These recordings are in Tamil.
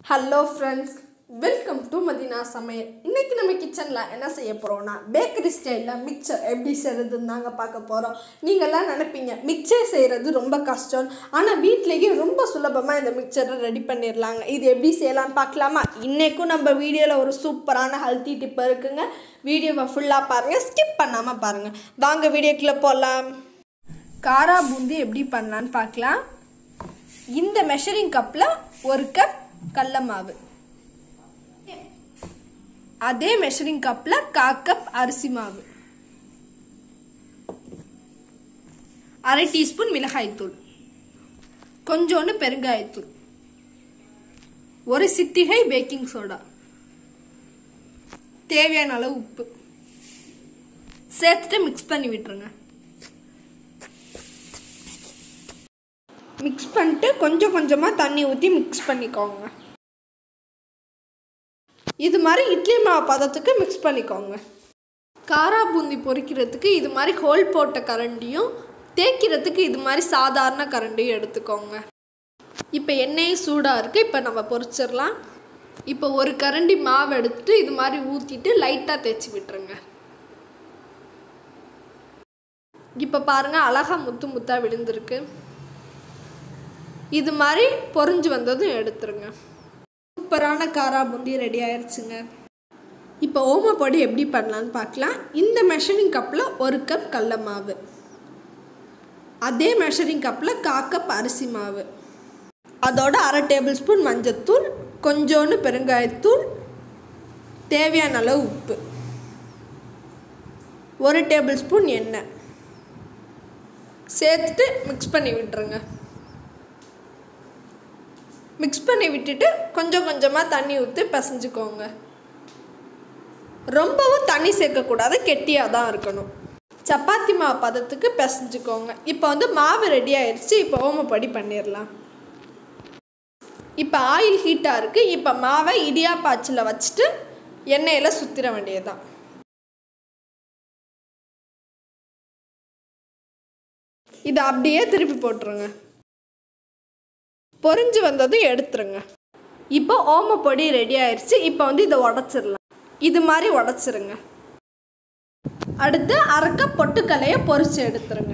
hello friends welcome to Madina Samayal இன்னைக்கு நம்ம கிச்சனில் என்ன செய்ய போகிறோம்னா பேக்கரி ஸ்டைலில் மிக்சர் எப்படி செய்கிறதுன்னு தாங்க பார்க்க போகிறோம் நீங்கள்லாம் நினைப்பீங்க மிக்சர் செய்கிறது ரொம்ப கஷ்டம் ஆனால் வீட்லேயே ரொம்ப சுலபமாக இந்த மிக்சரை ரெடி பண்ணிடலாங்க இது எப்படி செய்யலாம்னு பார்க்கலாமா இன்றைக்கும் நம்ம வீடியோவில் ஒரு சூப்பரான ஹெல்த்தி டிப் இருக்குங்க வீடியோவை ஃபுல்லாக பாருங்கள் ஸ்கிப் பண்ணாமல் பாருங்கள் வாங்க வீடியோக்குள்ளே போகலாம் காரா பூந்தி எப்படி பண்ணலான்னு பார்க்கலாம் இந்த மெஷரிங் கப்பில் ஒரு கப் கடல மாவு அதே மெஷரிங் கப்பில் கா கப் அரிசி மாவு அரை டீஸ்பூன் மிளகாய்த்தூள் கொஞ்சோண்டு பெருங்காயத்தூள் ஒரு சிட்டிகை பேக்கிங் சோடா தேவையான அளவு உப்பு சேர்த்துட்டு மிக்ஸ் பண்ணி விட்டுருங்க மிக்ஸ் பண்ணிட்டு கொஞ்சம் கொஞ்சமாக தண்ணி ஊற்றி மிக்ஸ் பண்ணிக்கோங்க இது மாதிரி இட்லி மாவு பதத்துக்கு மிக்ஸ் பண்ணிக்கோங்க காரா பூந்தி பொரிக்கிறதுக்கு இது மாதிரி ஹோல் போட்ட கரண்டியும் தேய்க்கிறதுக்கு இது மாதிரி சாதாரண கரண்டியும் எடுத்துக்கோங்க இப்போ எண்ணெயும் சூடாக இருக்குது இப்போ நம்ம பொரிச்சிடலாம் இப்போ ஒரு கரண்டி மாவு எடுத்துட்டு இது மாதிரி ஊற்றிட்டு லைட்டாக தேய்ச்சி விட்டுருங்க இப்போ பாருங்கள் அழகாக முத்து முத்தாக விழுந்திருக்கு இது மாதிரி பொறிஞ்சு வந்ததும் எடுத்துருங்க சூப்பரான காரா பூந்தி ரெடி ஆயிடுச்சுங்க இப்போ ஓமப்பொடி எப்படி பண்ணலான்னு பார்க்கலாம் இந்த மெஷரிங் கப்பில் ஒரு கப் கடல மாவு அதே மெஷரிங் கப்பில் கா கப் அரிசி மாவு அதோட அரை டேபிள் ஸ்பூன் மஞ்சத்தூள் கொஞ்சோண்டு பெருங்காயத்தூள் தேவையான அளவு உப்பு ஒரு டேபிள் ஸ்பூன் எண்ணெய் சேர்த்துட்டு மிக்ஸ் பண்ணி விட்டுருங்க மிக்ஸ் பண்ணி விட்டுட்டு கொஞ்சம் கொஞ்சமாக தண்ணி ஊற்றி பிசைஞ்சுக்கோங்க ரொம்பவும் தண்ணி சேர்க்கக்கூடாது கெட்டியாக தான் இருக்கணும் சப்பாத்தி மாவு பதத்துக்கு பிசைஞ்சுக்கோங்க இப்போ வந்து மாவு ரெடி ஆயிடுச்சு இப்போ ஓமப்படி பண்ணிடலாம் இப்போ ஆயில் ஹீட்டாக இருக்குது இப்போ மாவை இடியாப்பாச்சில் வச்சுட்டு எண்ணெயில் சுற்றிட வேண்டியதுதான் இதை அப்படியே திருப்பி போட்டுருங்க பொரிஞ்சு வந்ததும் எடுத்துருங்க இப்போ ஓமப்பொடி ரெடி ஆயிடுச்சு இப்போ வந்து இதை உடச்சிடலாம் இது மாதிரி உடச்சிருங்க அடுத்து அரைக்க பொட்டுக்கல்லையை பொரிச்சு எடுத்துருங்க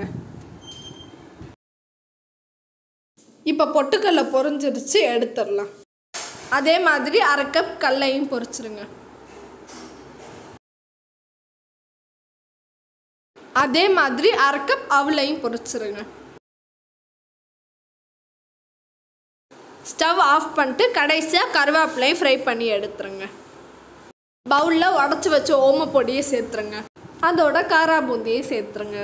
இப்போ பொட்டுக்கல்லை பொரிஞ்சிருச்சு எடுத்துடலாம் அதே மாதிரி அரை கப் கல்லையும் பொரிச்சிருங்க அதே மாதிரி அரை கப் அவளையும் பொரிச்சிருங்க ஸ்டவ் ஆஃப் பண்ணிட்டு கடைசியாக கருவேப்பிலையும் ஃப்ரை பண்ணி எடுத்துருங்க பவுலில் உடச்சி வச்ச ஓம பொடியை சேர்த்துருங்க அதோட காரா பூந்தியை சேர்த்துருங்க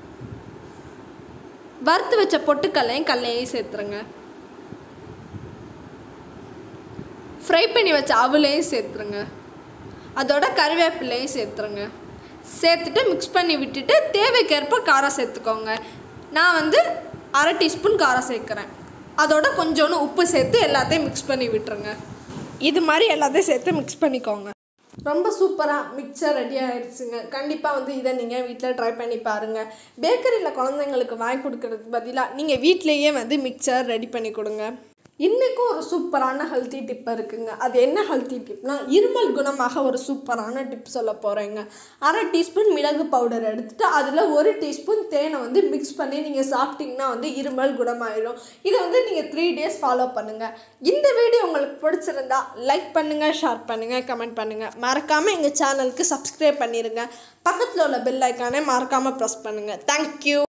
வறுத்து வச்ச பொட்டுக்கல்லையும் கல்லையும் சேர்த்துருங்க ஃப்ரை பண்ணி வச்ச அவளையும் சேர்த்துருங்க அதோட கருவேப்பிலையும் சேர்த்துருங்க சேர்த்துட்டு மிக்ஸ் பண்ணி விட்டுட்டு தேவைக்கேற்ப காரம் சேர்த்துக்கோங்க நான் வந்து அரை டீஸ்பூன் காரம் சேர்க்குறேன் அதோட கொஞ்சோண்டு உப்பு சேர்த்து எல்லாத்தையும் மிக்ஸ் பண்ணி விட்டுருங்க இது மாதிரி எல்லாத்தையும் சேர்த்து மிக்ஸ் பண்ணிக்கோங்க ரொம்ப சூப்பராக மிக்சர் ரெடி ஆயிடுச்சுங்க கண்டிப்பாக வந்து இதை நீங்கள் வீட்டில் ட்ரை பண்ணி பாருங்கள் பேக்கரியில் குழந்தைங்களுக்கு வாங்கி கொடுக்கறதுக்கு பதிலாக நீங்கள் வீட்டிலேயே வந்து மிக்சர் ரெடி பண்ணி கொடுங்க இன்றைக்கும் ஒரு சூப்பரான ஹெல்த்தி டிப் இருக்குங்க அது என்ன ஹெல்த்தி டிப்னா இருமல் குணமாக ஒரு சூப்பரான டிப் சொல்ல போகிறேங்க அரை டீஸ்பூன் மிளகு பவுடர் எடுத்துட்டு அதில் ஒரு டீஸ்பூன் தேனை வந்து மிக்ஸ் பண்ணி நீங்கள் சாப்பிட்டீங்கன்னா வந்து இருமல் குணமாயிடும் இதை வந்து நீங்கள் த்ரீ டேஸ் ஃபாலோ பண்ணுங்கள் இந்த வீடியோ உங்களுக்கு பிடிச்சிருந்தா லைக் பண்ணுங்கள் ஷேர் பண்ணுங்கள் கமெண்ட் பண்ணுங்கள் மறக்காமல் எங்கள் சேனலுக்கு சப்ஸ்கிரைப் பண்ணிடுங்க பக்கத்தில் உள்ள பெல் ஐக்கானே மறக்காமல் ப்ரெஸ் பண்ணுங்கள் தேங்க்யூ